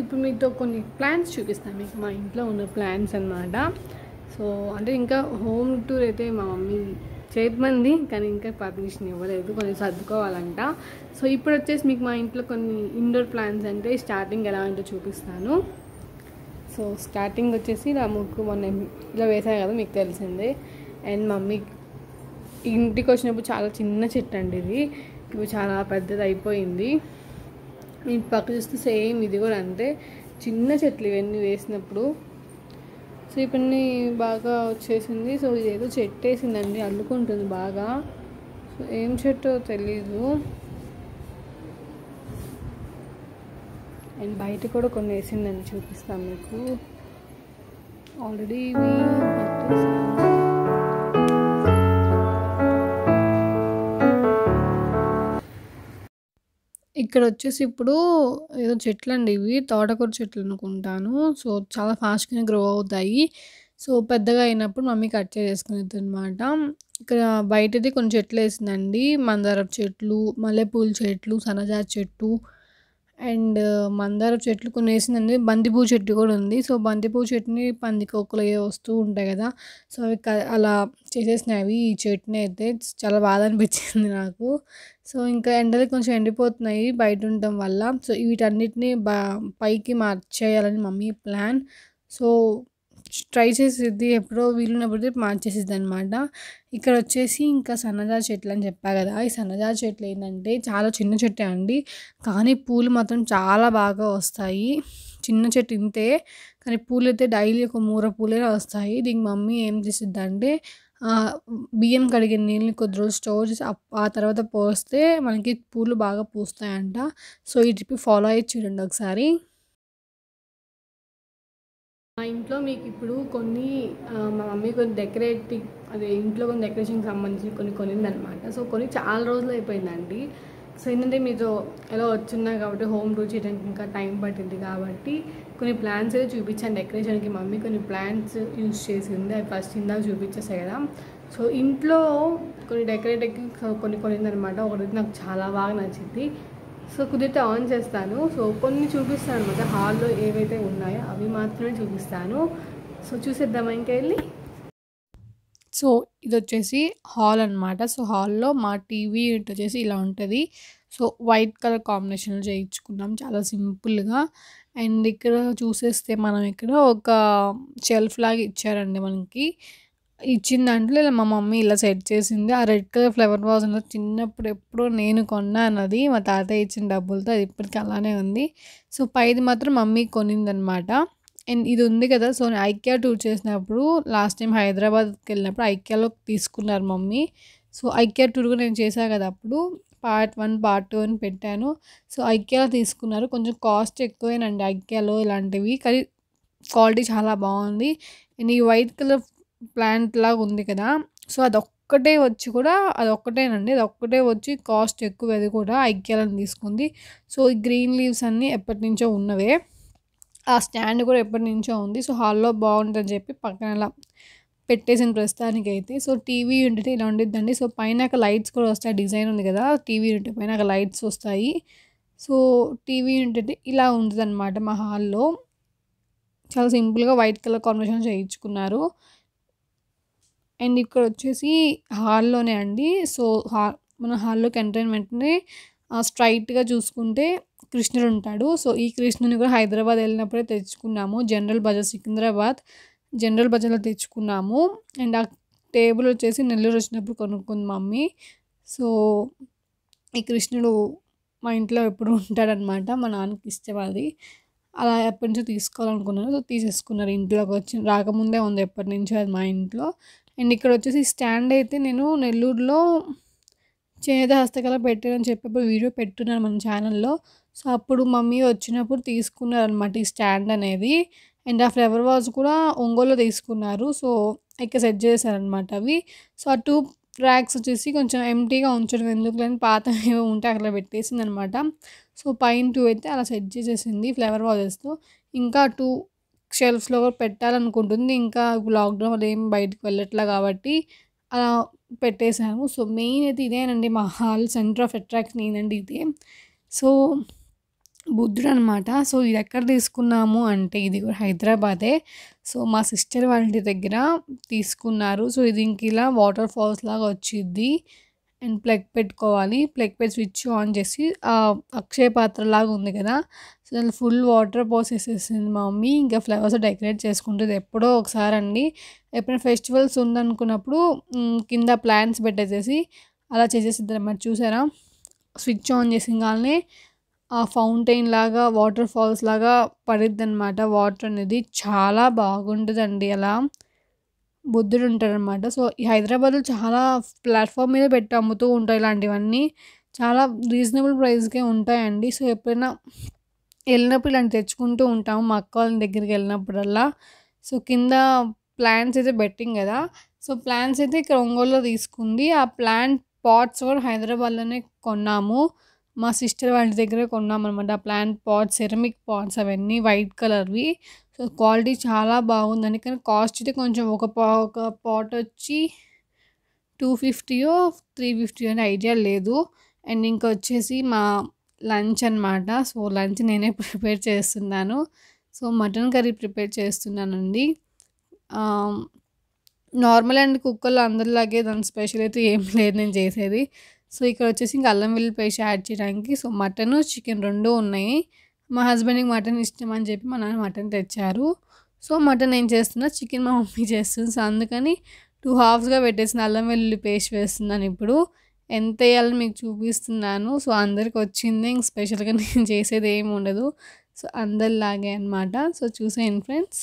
ఇప్పుడు మీతో కొన్ని ప్లాన్స్ చూపిస్తాను మీకు మా ఇంట్లో ఉన్న ప్లాన్స్ అన్నమాట సో అంటే ఇంకా హోమ్ టూర్ అయితే మా మమ్మీ చేయమంది కానీ ఇంకా పర్మిషన్ ఇవ్వలేదు కొన్ని సర్దుకోవాలంట సో ఇప్పుడు వచ్చేసి మీకు మా ఇంట్లో కొన్ని ఇండోర్ ప్లాన్స్ అంటే స్టార్టింగ్ ఎలా ఉందో చూపిస్తాను సో స్టార్టింగ్ వచ్చేసి ఇలా ముగ్గు మొన్న ఇలా వేసాను కదా మీకు తెలిసిందే అండ్ మమ్మీ ఇంటికి వచ్చినప్పుడు చాలా చిన్న చెట్టు అండి ఇది ఇప్పుడు చాలా పెద్దది అయిపోయింది ఈ పక్క చూస్తే సేమ్ ఇది కూడా అంతే చిన్న చెట్లు ఇవన్నీ వేసినప్పుడు సో ఇప్పుడు బాగా వచ్చేసింది సో ఇదేదో చెట్టు వేసిందండి అల్లుకుంటుంది బాగా సో ఏం చెట్టో తెలీదు అండ్ బయట కూడా కొన్ని వేసిందని చూపిస్తాను మీకు ఆల్రెడీ ఇవి పెట్టేసాను. ఇక్కడ వచ్చేసి ఇప్పుడు ఏదో చెట్లు అండి ఇవి తోటకూర చెట్లు అనుకుంటాను సో చాలా ఫాస్ట్గానే గ్రో అవుతాయి సో పెద్దగా అయినప్పుడు మమ్మీ కట్ చేసేసుకునేది అనమాట ఇక్కడ బయటది కొన్ని చెట్లు వేసిందండి మందారం చెట్లు మల్లెపూల చెట్లు సన్నజాజి చెట్టు అండ్ మందారం చెట్లు కొన్ని వేసిందండి బంతిపూ చెట్టు కూడా ఉంది సో బంతిపూ చెట్టుని పందికొక్కులు అవి వస్తూ ఉంటాయి కదా సో అవి క- అలా చేసేసినవి ఈ చెట్టుని అయితే చాలా బాధ అనిపించింది నాకు సో ఇంకా ఎండలు కొంచెం ఎండిపోతున్నాయి బయట ఉండటం వల్ల సో వీటన్నిటిని బా పైకి మార్చేయాలని మమ్మీ ప్లాన్ సో ట్రై చేసేది ఎప్పుడో వీలున్నప్పుడు మార్చేసిద్ది అనమాట ఇక్కడ వచ్చేసి ఇంకా సన్నజాజి చెట్లు అని చెప్పా కదా ఈ సన్నజాజి చెట్లు ఏంటంటే చాలా చిన్న చెట్టే అండి కానీ పూలు మాత్రం చాలా బాగా వస్తాయి చిన్న చెట్టు ఇంతే కానీ పూలు అయితే డైలీ ఒక మూర పూలే వస్తాయి దీనికి మమ్మీ ఏం చేసిద్ది అంటే ఆ, బియ్యం కడిగిన నీళ్ళని కొద్ది రోజులు స్టోర్ చేసి అప్- ఆ తర్వాత పోస్తే మనకి పూలు బాగా పూస్తాయంట సో ఈ ట్రిప్ ఫాలో అయ్యి చూడండి ఒకసారి మా ఇంట్లో మీకు ఇప్పుడు కొన్ని ఆ, మా మమ్మీ కొన్ని డెకరేటింగ్ అదే ఇంట్లో కొన్ని డెకరేషన్కి సంబంధించి కొన్ని కొనిందనమాట సో కొన్ని చాలా రోజులు అయిపోయిందండి సో ఏంటంటే మీతో ఎలా వచ్చున్నా కాబట్టి హోమ్ టూర్ చేయడానికి ఇంకా టైం పట్టింది కాబట్టి కొన్ని ప్లాన్స్ అయితే చూపించాను డెకరేషన్కి మమ్మీ కొన్ని ప్లాన్స్ యూజ్ చేసింది అవి ఫస్ట్ ఇందాక చూపించేసాయి కదా సో ఇంట్లో కొన్ని డెకరేటింగ్ కొన్ని కొనిందనమాట ఒకటి నాకు చాలా బాగా నచ్చింది సో కుదిరితే ఆన్ చేస్తాను సో కొన్ని చూపిస్తాను అనమాట హాల్లో ఏవైతే ఉన్నాయో అవి మాత్రమే చూపిస్తాను సో చూసేద్దామా ఇంకా వెళ్ళి సో ఇది వచ్చేసి హాల్ అన్నమాట సో హాల్లో మా టీవీ యూనిట్ వచ్చేసి ఇలా ఉంటుంది సో వైట్ కలర్ కాంబినేషన్లో చేయించుకున్నాం చాలా సింపుల్గా అండ్ ఇక్కడ చూసేస్తే మనం ఇక్కడ ఒక షెల్ఫ్ లాగా ఇచ్చారండి మనకి ఇచ్చిన దాంట్లో ఇలా మా మమ్మీ ఇలా సెట్ చేసింది ఆ రెడ్ కలర్ ఫ్లవర్ వాజ్ అన్నది చిన్నప్పుడు ఎప్పుడో నేను కొన్నాను అది మా తాతయ్య ఇచ్చిన డబ్బులతో అది ఇప్పటికి అలానే ఉంది సో పైది మాత్రం మమ్మీ కొనిందనమాట అండ్ ఇది ఉంది కదా సో నేను ఐక్యా టూర్ చేసినప్పుడు లాస్ట్ టైం హైదరాబాద్కి వెళ్ళినప్పుడు ఐక్యాలో తీసుకున్నారు మమ్మీ సో ఐక్యా టూర్ కూడా నేను చేశాను కదా అప్పుడు పార్ట్ వన్ పార్ట్ టూ అని పెట్టాను సో ఐక్యాలో తీసుకున్నారు కొంచెం కాస్ట్ ఎక్కువేనండి ఐక్యాలో ఇలాంటివి కానీ క్వాలిటీ చాలా బాగుంది అండ్ ఈ వైట్ కలర్ ప్లాంట్ లాగా ఉంది కదా సో అదొక్కటే వచ్చి కూడా అదొక్కటేనండి అదొక్కటే వచ్చి కాస్ట్ ఎక్కువ అది కూడా ఐక్యాలను తీసుకుంది సో ఈ గ్రీన్ లీవ్స్ అన్నీ ఎప్పటి నుంచో ఉన్నవే ఆ స్టాండ్ కూడా ఎప్పటి నుంచో ఉంది సో హాల్లో బాగుంటుందని చెప్పి పక్కన ఇలా పెట్టేసిన ప్రస్తుతానికి అయితే సో టీవీ యూనిట్ ఇలా ఉండిద్దండి సో పైన లైట్స్ కూడా వస్తాయి డిజైన్ ఉంది కదా టీవీ యూనిట్ పైన లైట్స్ వస్తాయి సో టీవీ యూనిట్ ఇలా ఉంటుంది అనమాట మా హాల్లో చాలా సింపుల్గా వైట్ కలర్ కాంబినేషన్ చేయించుకున్నారు అండ్ ఇక్కడ వచ్చేసి హాల్లోనే అండి సో హా మన హాల్లోకి ఎంటర్ అయిన వెంటనే స్ట్రైట్గా చూసుకుంటే కృష్ణుడు ఉంటాడు సో ఈ కృష్ణుని కూడా హైదరాబాద్ వెళ్ళినప్పుడే తెచ్చుకున్నాము జనరల్ బజార్ సికింద్రాబాద్ జనరల్ బజార్లో తెచ్చుకున్నాము అండ్ ఆ టేబుల్ వచ్చేసి నెల్లూరు వచ్చినప్పుడు కొనుక్కుంది మమ్మీ సో ఈ కృష్ణుడు మా ఇంట్లో ఎప్పుడు ఉంటాడనమాట మా నాన్నకి ఇష్టం అది అలా ఎప్పటి నుంచో తీసుకోవాలనుకున్నాను సో తీసేసుకున్నారు ఇంట్లోకి వచ్చి రాకముందే ఉంది ఎప్పటి నుంచో అది మా ఇంట్లో అండ్ ఇక్కడ వచ్చేసి స్టాండ్ అయితే నేను నెల్లూరులో చేనేత హస్తకళ పెట్టారని చెప్పేప్పుడు వీడియో పెట్టున్నాను మన ఛానల్లో సో అప్పుడు మమ్మీ వచ్చినప్పుడు తీసుకున్నారు అనమాట ఈ స్టాండ్ అనేది అండ్ ఆ ఫ్లవర్ వాజ్ కూడా ఒంగోలులో తీసుకున్నారు సో ఇక్కడ సెట్ చేశారనమాట అవి సో ఆ టూ ర్యాక్స్ వచ్చేసి కొంచెం ఎంటీగా ఉంచడం ఎందుకు లేని పాత ఏవో ఉంటే అక్కడ పెట్టేసింది అనమాట సో పైన టూ అయితే అలా సెట్ చేసేసింది ఫ్లవర్ వాజెస్తో ఇంకా టూ షెల్ఫ్స్లో కూడా పెట్టాలనుకుంటుంది ఇంకా ఇప్పుడు లాక్డౌన్ వల్ల ఏం బయటకు వెళ్ళట్లే కాబట్టి అలా పెట్టేశాము సో మెయిన్ అయితే ఇదేనండి మా హాల్ సెంటర్ ఆఫ్ అట్రాక్షన్ ఏంటండి ఇదే సో బుద్ధుడు అనమాట సో ఇది ఎక్కడ తీసుకున్నాము అంటే ఇది కూడా హైదరాబాదే సో మా సిస్టర్ వాళ్ళ ఇంటి దగ్గర తీసుకున్నారు సో ఇది ఇంక ఇలా వాటర్ ఫాల్స్ లాగా వచ్చింది అండ్ ప్లగ్ పెట్టుకోవాలి ప్లగ్ పెట్టి స్విచ్ ఆన్ చేసి ఆ అక్షయ పాత్ర లాగా ఉంది కదా సో దాంట్లో ఫుల్ వాటర్ పోసేసేసింది మా మమ్మీ ఇంకా ఫ్లవర్స్ డెకరేట్ చేసుకుంటుంది ఎప్పుడో ఒకసారి అండి ఎప్పుడైనా ఫెస్టివల్స్ ఉందనుకున్నప్పుడు మ్, కింద ప్లాంట్స్ పెట్టేసేసి అలా చేసేసిద్ది అన్నమాట చూసారా స్విచ్ ఆన్ చేసిన ఆ ఫౌంటైన్ లాగా వాటర్ ఫాల్స్ లాగా పడిద్ది అనమాట వాటర్ అనేది చాలా బాగుంటుందండి అలా బుద్ధుడు ఉంటాడనమాట సో ఈ హైదరాబాద్లో చాలా ప్లాట్ఫామ్ మీద పెట్టి అమ్ముతూ ఉంటాయి ఇలాంటివన్నీ చాలా రీజనబుల్ ప్రైస్కే ఉంటాయండి సో ఎప్పుడైనా వెళ్ళినప్పుడు ఇలాంటి తెచ్చుకుంటూ ఉంటాము మా అక్క వాళ్ళ దగ్గరికి వెళ్ళినప్పుడల్లా సో కింద ప్లాంట్స్ అయితే బెట్టింగ్ కదా సో ప్లాంట్స్ అయితే ఇక్కడ ఒంగోలులో తీసుకుంది ఆ ప్లాంట్ పాట్స్ కూడా హైదరాబాద్లోనే కొన్నాము మా సిస్టర్ వాళ్ళ దగ్గర కొన్నాము అనమాట ఆ ప్లాంట్ పాట్స్ సెరమిక్ పాట్స్ అవన్నీ వైట్ కలర్వి సో క్వాలిటీ చాలా బాగుందండి కానీ కాస్ట్ అయితే కొంచెం ఒక పా ఒక పాట్ వచ్చి టూ ఫిఫ్టీయో త్రీ ఫిఫ్టీ అని ఐడియా లేదు అండ్ ఇంకా వచ్చేసి మా లంచ్ అనమాట సో లంచ్ నేనే ప్రిపేర్ చేస్తున్నాను సో మటన్ కర్రీ ప్రిపేర్ చేస్తున్నానండి నార్మల్ అండ్ కుక్కర్లో అందరిలాగే దాని స్పెషల్ అయితే ఏం లేదు నేను చేసేది సో ఇక్కడ వచ్చేసి ఇంకా అల్లం వెల్లుల్లి పేస్ట్ యాడ్ చేయడానికి సో మటన్ చికెన్ రెండు ఉన్నాయి మా హస్బెండ్కి మటన్ ఇష్టం అని చెప్పి మా నాన్న మటన్ తెచ్చారు సో మటన్ ఏం చేస్తున్నా చికెన్ మా మమ్మీ చేస్తుంది సో అందుకని టూ హాఫ్స్గా పెట్టేసిన అల్లం వెల్లుల్లి పేస్ట్ వేస్తున్నాను ఇప్పుడు ఎంత వేయాలని మీకు చూపిస్తున్నాను సో అందరికి వచ్చింది ఇంక స్పెషల్గా నేను చేసేది ఏమి ఉండదు సో అందరిలాగే అనమాట సో చూసేయండి ఫ్రెండ్స్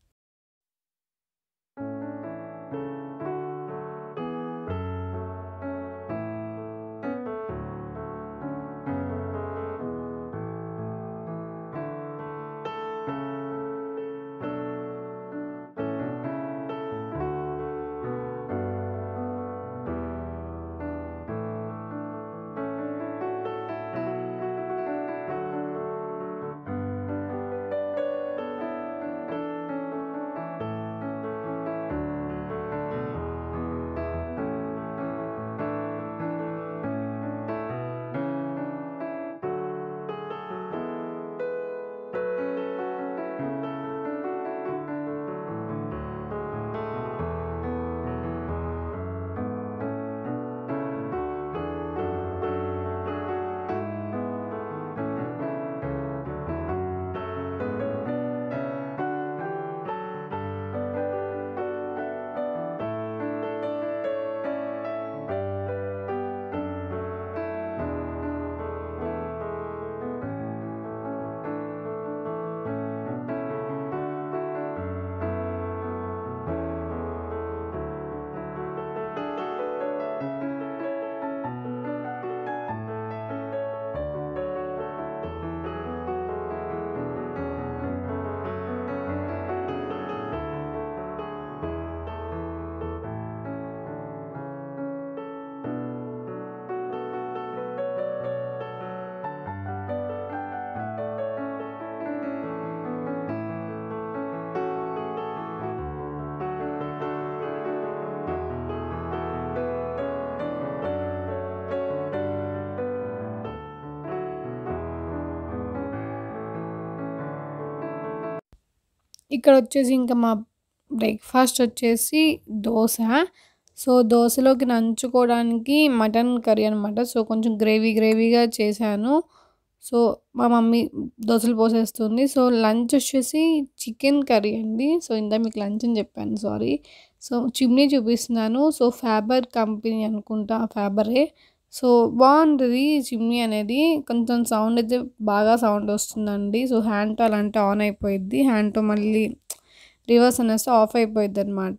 ఇక్కడ వచ్చేసి ఇంకా మా బ్రేక్ఫాస్ట్ వచ్చేసి దోశ సో దోశలోకి నంచుకోవడానికి మటన్ కర్రీ అనమాట సో కొంచెం గ్రేవీ గ్రేవీగా చేశాను సో మా మమ్మీ దోశలు పోసేస్తుంది సో లంచ్ వచ్చేసి చికెన్ కర్రీ అండి సో ఇందా మీకు లంచ్ అని చెప్పాను సారీ సో చిమ్నీ చూపిస్తున్నాను సో ఫ్యాబర్ కంపెనీ అనుకుంటా ఫ్యాబరే సో బాగుంటుంది చిమ్నీ అనేది కొంచెం సౌండ్ అయితే బాగా సౌండ్ వస్తుందండి సో హ్యాండ్తో అలా అంటే ఆన్ అయిపోయిద్ది హ్యాండ్తో మళ్ళీ రివర్స్ అనేస్తే ఆఫ్ అయిపోయిద్ది అనమాట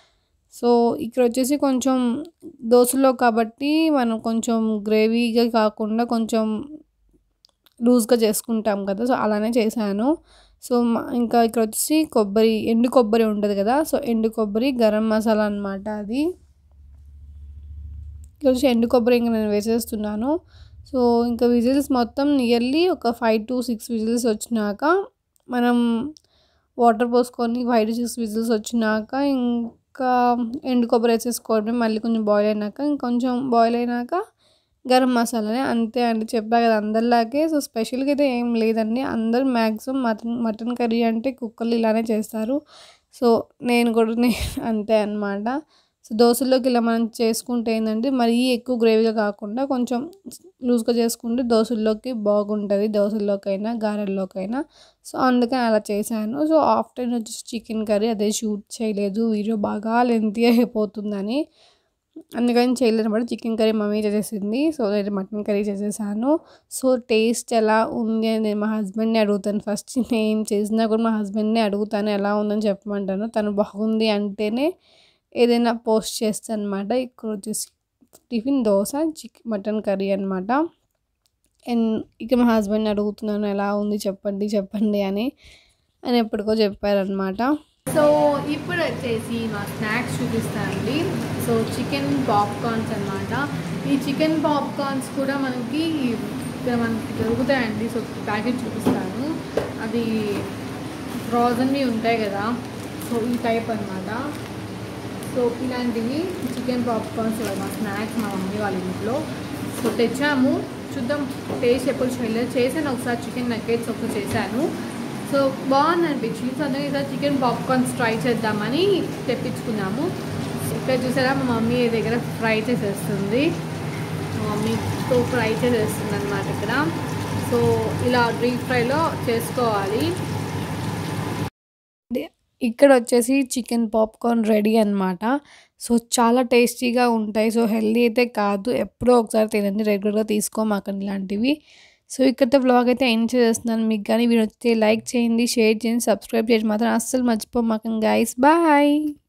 సో ఇక్కడ వచ్చేసి కొంచెం దోశలో కాబట్టి మనం కొంచెం గ్రేవీగా కాకుండా కొంచెం లూజ్గా చేసుకుంటాం కదా సో అలానే చేశాను సో మ- ఇంకా ఇక్కడ వచ్చేసి కొబ్బరి ఎండు కొబ్బరి ఉంటుంది కదా సో ఎండు కొబ్బరి గరం మసాలా అనమాట అది ఇక్కడ వచ్చి ఎండు కొబ్బరి ఇంకా నేను వేసేస్తున్నాను సో ఇంకా విజిల్స్ మొత్తం నియర్లీ ఒక ఫైవ్ టు సిక్స్ విజిల్స్ వచ్చినాక మనం వాటర్ పోసుకొని ఫైవ్ టు సిక్స్ విజిల్స్ వచ్చినాక ఇంకా ఎండు కొబ్బరి వేసేసుకోవడమే మళ్ళీ కొంచెం బాయిల్ అయినాక ఇంకొంచెం బాయిల్ అయినాక గరం మసాలానే అంతే అండి చెప్పా కదా అందరిలాగే సో స్పెషల్గా అయితే ఏం లేదండి అందరూ మ్యాక్సిమం మటన్ మటన్ కర్రీ అంటే కుక్కర్లు ఇలానే చేస్తారు సో నేను కూడా నే- అంతే అనమాట సో దోశల్లోకి ఇలా మనం చేసుకుంటే ఏంటంటే మరీ ఎక్కువ గ్రేవీగా కాకుండా కొంచెం లూజ్గా చేసుకుంటే దోశల్లోకి బాగుంటుంది దోశల్లోకైనా గారెల్లోకైనా సో అందుకని అలా చేశాను సో ఆఫ్టర్నూన్ వచ్చేసి చికెన్ కర్రీ అదే షూట్ చేయలేదు వీడియో బాగా లెంతీ అయిపోతుందని అందుకని చేయలేదు అనమాట చికెన్ కర్రీ మమ్మీ చేసేసింది సో నేను మటన్ కర్రీ చేసేసాను సో టేస్ట్ ఎలా ఉంది అని నేను మా హస్బెండ్ని అడుగుతాను ఫస్ట్ నేను చేసినా కూడా మా హస్బెండ్ని అడుగుతాను ఎలా ఉందని చెప్పమంటాను తను బాగుంది అంటేనే ఏదైనా పోస్ట్ చేస్తాను అనమాట ఇక్కడ వచ్చేసి tiffin dosa chicken mutton curry అనమాట అండ్ ఇక మా హస్బెండ్ని అడుగుతున్నాను ఎలా ఉంది చెప్పండి చెప్పండి అని అని ఎప్పటికో చెప్పారనమాట సో ఇప్పుడు వచ్చేసి మా స్నాక్స్ చూపిస్తానండి సో చికెన్ పాప్కార్న్స్ అనమాట ఈ చికెన్ పాప్కార్న్స్ కూడా మనకి ఇక్కడ మనకి దొరుకుతాయండి సో ప్యాకెట్ చూపిస్తాను అది ఫ్రోజన్వి ఉంటాయి కదా సో ఈ టైప్ అనమాట సో ఇలాంటివి చికెన్ పాప్కార్న్స్ మా స్నాక్స్ మా మమ్మీ వాళ్ళ ఇంట్లో సో తెచ్చాము చూద్దాం టేస్ట్ ఎప్పుడు చేయలేదు చేశాను ఒకసారి చికెన్ నగ్గెట్స్ ఒకసారి చేశాను సో బాగుంది అనిపించింది సో అందుకే ఈసారి చికెన్ పాప్కార్న్స్ ట్రై చేద్దామని తెప్పించుకున్నాము ఇక్కడ చూసారా మా మమ్మీ దగ్గర ఫ్రై చేసేస్తుంది మా మమ్మీతో ఫ్రై చేసేస్తుంది అనమాట ఇక్కడ సో ఇలా డీప్ ఫ్రైలో చేసుకోవాలి ఇక్కడ వచ్చేసి చికెన్ పాప్కార్న్ రెడీ అనమాట సో చాలా టేస్టీగా ఉంటాయి సో హెల్దీ అయితే కాదు ఎప్పుడో ఒకసారి తినండి రెగ్యులర్గా తీసుకోమాకండి ఇలాంటివి సో ఇక్కడితో బ్లాగ్ అయితే ఎంజాయ్ చేస్తున్నాను మీకు కానీ వీడియో వస్తే లైక్ చేయండి షేర్ చేయండి సబ్స్క్రైబ్ చేయండి మాత్రం అస్సలు మర్చిపోమాకండి గైస్ బాయ్